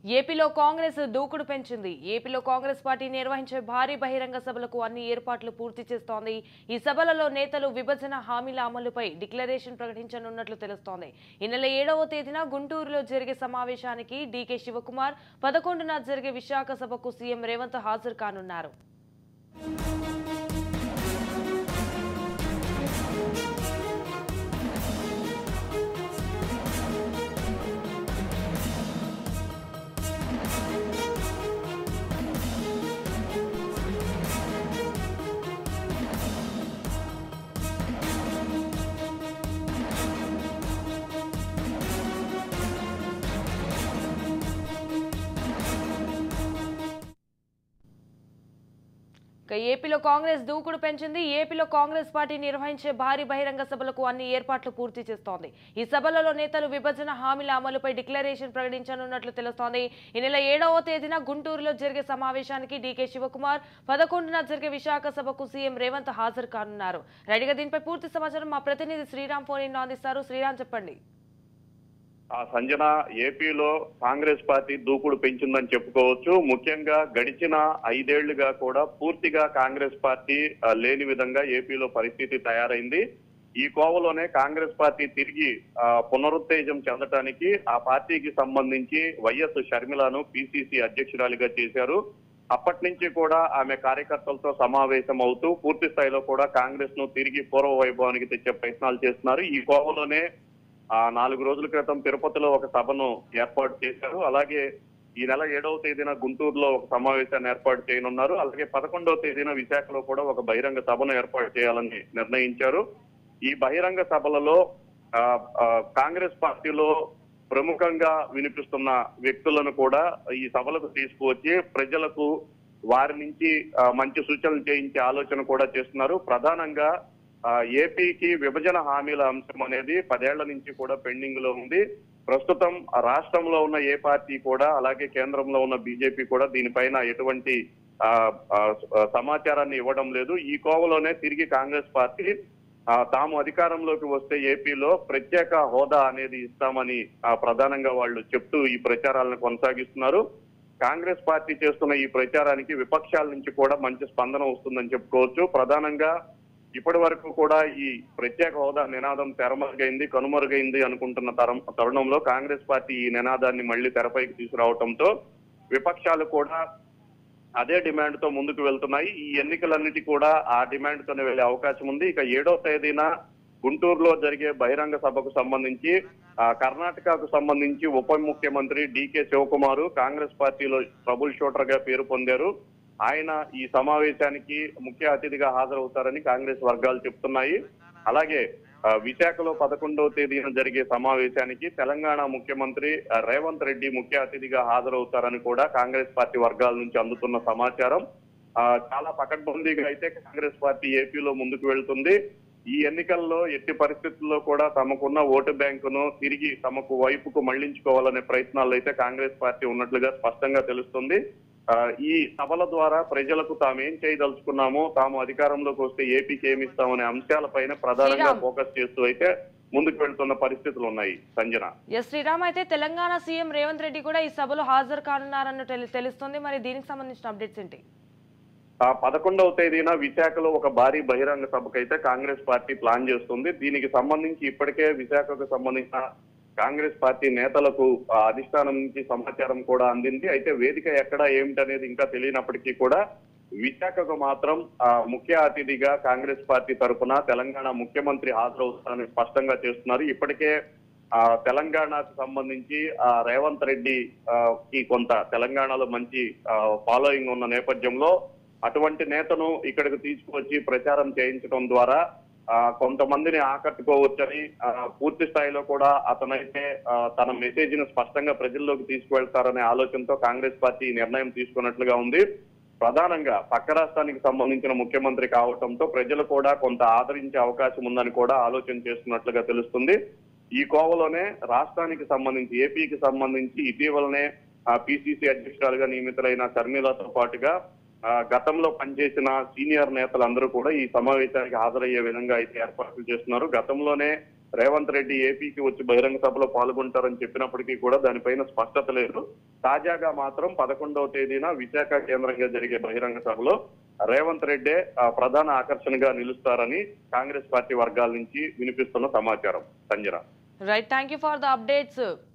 ఏపీలో కాంగ్రెస్ దూకుడు పెంచింది ఏపీలో కాంగ్రెస్ పార్టీ నిర్వహించే భారీ బహిరంగ సభలకు అన్ని ఏర్పాట్లు పూర్తి చేస్తోంది ఈ సభలలో నేతలు విభజన హామీల అమలుపై డిక్లరేషన్ ప్రకటించనున్నట్లు తెలుస్తోంది ఈ నెల ఏడవ తేదీన గుంటూరులో జరిగే సమావేశానికి డీకే శివకుమార్ పదకొండున జరిగే విశాఖ సభకు సీఎం రేవంత్ హాజరు కానున్నారు ఇక ఏపీలో కాంగ్రెస్ దూకుడు పెంచింది ఏపీలో కాంగ్రెస్ పార్టీ నిర్వహించే భారీ బహిరంగ సభలకు అన్ని ఏర్పాట్లు పూర్తి చేస్తోంది ఈ సభలలో నేతలు విభజన హామీల అమలుపై డిక్లరేషన్ ప్రకటించనున్నట్లు తెలుస్తోంది ఈ నెల ఏడవ తేదీన గుంటూరులో జరిగే సమావేశానికి డీకే శివకుమార్ పదకొండున జరిగే విశాఖ సభకు సీఎం రేవంత్ హాజరు కానున్నారు రెడీగా దీనిపై పూర్తి సమాచారం మా ప్రతినిధి శ్రీరామ్ ఫోన్ ఇన్ అందిస్తారు శ్రీరామ్ చెప్పండి ఆ సంజన ఏపీలో కాంగ్రెస్ పార్టీ దూకుడు పెంచిందని చెప్పుకోవచ్చు ముఖ్యంగా గడిచిన ఐదేళ్లుగా కూడా పూర్తిగా కాంగ్రెస్ పార్టీ ఆ, లేని విధంగా ఏపీలో పరిస్థితి తయారైంది ఈ కోవలోనే కాంగ్రెస్ పార్టీ తిరిగి ఆ, పునరుత్తేజం చెందటానికి ఆ పార్టీకి సంబంధించి వైఎస్ షర్మిలను పిసిసి అధ్యక్షురాలిగా చేశారు అప్పటి నుంచి కూడా ఆమె కార్యకర్తలతో సమావేశం అవుతూ పూర్తి స్థాయిలో కూడా కాంగ్రెస్ ను తిరిగి పూర్వ వైభవానికి తెచ్చే ప్రయత్నాలు చేస్తున్నారు ఈ కోవలోనే ఆ నాలుగు రోజుల క్రితం తిరుపతిలో ఒక సభను ఏర్పాటు చేశారు అలాగే ఈ నెల ఏడవ తేదీన గుంటూరులో ఒక సమావేశాన్ని ఏర్పాటు చేయనున్నారు అలాగే పదకొండవ తేదీన విశాఖలో కూడా ఒక బహిరంగ సభను ఏర్పాటు చేయాలని నిర్ణయించారు ఈ బహిరంగ సభలలో ఆ, ఆ, కాంగ్రెస్ పార్టీలో ప్రముఖంగా వినిపిస్తున్న వ్యక్తులను కూడా ఈ సభలకు తీసుకువచ్చి ప్రజలకు వారి నుంచి ఆ, మంచి సూచనలు చేయించే ఆలోచన కూడా చేస్తున్నారు ప్రధానంగా ఆ, ఏపీకి విభజన హామీల అంశం అనేది పదేళ్ల నుంచి కూడా పెండింగ్ లో ఉంది ప్రస్తుతం ఆ రాష్ట్రంలో ఉన్న ఏ పార్టీ కూడా అలాగే కేంద్రంలో ఉన్న బీజేపీ కూడా దీనిపైన ఎటువంటి ఆ, ఆ, సమాచారాన్ని ఇవ్వడం లేదు ఈ కోవలోనే తిరిగి కాంగ్రెస్ పార్టీ ఆ, తాము అధికారంలోకి వస్తే ఏపీలో ప్రత్యేక హోదా అనేది ఇస్తామని ఆ, ప్రధానంగా వాళ్ళు చెప్తూ ఈ ప్రచారాలను కొనసాగిస్తున్నారు కాంగ్రెస్ పార్టీ చేస్తున్న ఈ ప్రచారానికి విపక్షాల నుంచి కూడా మంచి స్పందన వస్తుందని చెప్పుకోవచ్చు ప్రధానంగా ఇప్పటి వరకు కూడా ఈ ప్రత్యేక హోదా నినాదం తెరమరుగైంది కనుమరుగైంది అనుకుంటున్న తరం తరుణంలో కాంగ్రెస్ పార్టీ ఈ నినాదాన్ని మళ్లీ తెరపైకి తీసుకురావడంతో విపక్షాలు కూడా అదే డిమాండ్ తో ముందుకు వెళ్తున్నాయి ఈ ఎన్నికలన్నిటి కూడా ఆ డిమాండ్ తోనే వెళ్లే అవకాశం ఉంది ఇక ఏడో తేదీన గుంటూరులో జరిగే బహిరంగ సభకు సంబంధించి ఆ, కర్ణాటకకు సంబంధించి ఉప ముఖ్యమంత్రి డికే శివకుమారు కాంగ్రెస్ పార్టీలో ట్రబుల్ షూటర్ గా పేరు పొందారు ఆయన ఈ సమావేశానికి ముఖ్య అతిథిగా హాజరవుతారని కాంగ్రెస్ వర్గాలు చెప్తున్నాయి అలాగే ఆ, విశాఖలో పదకొండవ తేదీన జరిగే సమావేశానికి తెలంగాణ ముఖ్యమంత్రి ఆ, రేవంత్ రెడ్డి ముఖ్య అతిథిగా హాజరవుతారని కూడా కాంగ్రెస్ పార్టీ వర్గాల నుంచి అందుతున్న సమాచారం ఆ, చాలా పకడ్బందీగా అయితే కాంగ్రెస్ పార్టీ ఏపీలో ముందుకు వెళ్తుంది ఈ ఎన్నికల్లో ఎట్టి పరిస్థితుల్లో కూడా తమకున్న ఓటు బ్యాంకును తిరిగి తమకు వైపుకు మళ్లించుకోవాలనే ప్రయత్నాలు అయితే కాంగ్రెస్ పార్టీ ఉన్నట్లుగా స్పష్టంగా తెలుస్తుంది ఆ, ఈ సభల ద్వారా ప్రజలకు తాము ఏం చేయదలుచుకున్నామో తాము అధికారంలోకి వస్తే ఏపీకి ఏమి ఇస్తామనే అంశాలపైన ప్రధానంగా శ్రీరామ్. ఫోకస్ చేస్తూ అయితే ముందుకు వెళ్తున్న పరిస్థితులు ఉన్నాయి సంజన ఎస్ శ్రీరామ్ అయితే తెలంగాణ సీఎం రేవంత్ రెడ్డి కూడా ఈ సభలో హాజరు కానున్నారన్న తెలి- తెలుస్తుంది మరి దీనికి సంబంధించిన అప్డేట్స్ ఏంటి ఆ పదకొండవ తేదీన విశాఖలో ఒక భారీ బహిరంగ సభకైతే కాంగ్రెస్ పార్టీ ప్లాన్ చేస్తుంది దీనికి సంబంధించి ఇప్పటికే విశాఖకు సంబంధించిన కాంగ్రెస్ పార్టీ నేతలకు ఆ, అధిష్టానం నుంచి సమాచారం కూడా అందింది అయితే వేదిక ఎక్కడ ఏమిటనేది ఇంకా తెలియనప్పటికీ కూడా విశాఖకు మాత్రం ఆ, ముఖ్య అతిథిగా కాంగ్రెస్ పార్టీ తరఫున తెలంగాణ ముఖ్యమంత్రి హాజరవుతారని స్పష్టంగా చేస్తున్నారు ఇప్పటికే ఆ తెలంగాణకు సంబంధించి ఆ రేవంత్ రెడ్డి ఆ, కి కొంత తెలంగాణలో మంచి ఫాలోయింగ్ ఉన్న నేపథ్యంలో అటువంటి నేతను ఇక్కడికి తీసుకువచ్చి ప్రచారం చేయించడం ద్వారా ఆ, కొంతమందిని ఆకట్టుకోవచ్చని ఆ, పూర్తి స్థాయిలో కూడా అతనైతే ఆ, తన మెసేజ్ ను స్పష్టంగా ప్రజల్లోకి తీసుకువెళ్తారనే ఆలోచనతో కాంగ్రెస్ పార్టీ ఈ నిర్ణయం తీసుకున్నట్లుగా ఉంది ప్రధానంగా పక్క రాష్ట్రానికి సంబంధించిన ముఖ్యమంత్రి కావడంతో ప్రజలు కూడా కొంత ఆదరించే అవకాశం ఉందని కూడా ఆలోచన చేస్తున్నట్లుగా తెలుస్తుంది ఈ కోవలోనే రాష్ట్రానికి సంబంధించి ఏపీకి సంబంధించి ఇటీవలనే పిసిసి అధ్యక్షురాలుగా నియమితులైన షర్మిలతో పాటుగా ఆ, గతంలో పనిచేసిన సీనియర్ నేతలందరూ కూడా ఈ సమావేశానికి హాజరయ్యే విధంగా అయితే ఏర్పాట్లు చేస్తున్నారు గతంలోనే రేవంత్ రెడ్డి ఏపీకి వచ్చి బహిరంగ సభలో పాల్గొంటారని చెప్పినప్పటికీ కూడా దానిపైన స్పష్టత లేదు తాజాగా మాత్రం పదకొండవ తేదీన విశాఖ కేంద్రంగా జరిగే బహిరంగ సభలో రేవంత్ రెడ్డే ఆ, ప్రధాన ఆకర్షణగా నిలుస్తారని కాంగ్రెస్ పార్టీ వర్గాల నుంచి వినిపిస్తున్న సమాచారం Sanjana right thank you for the updates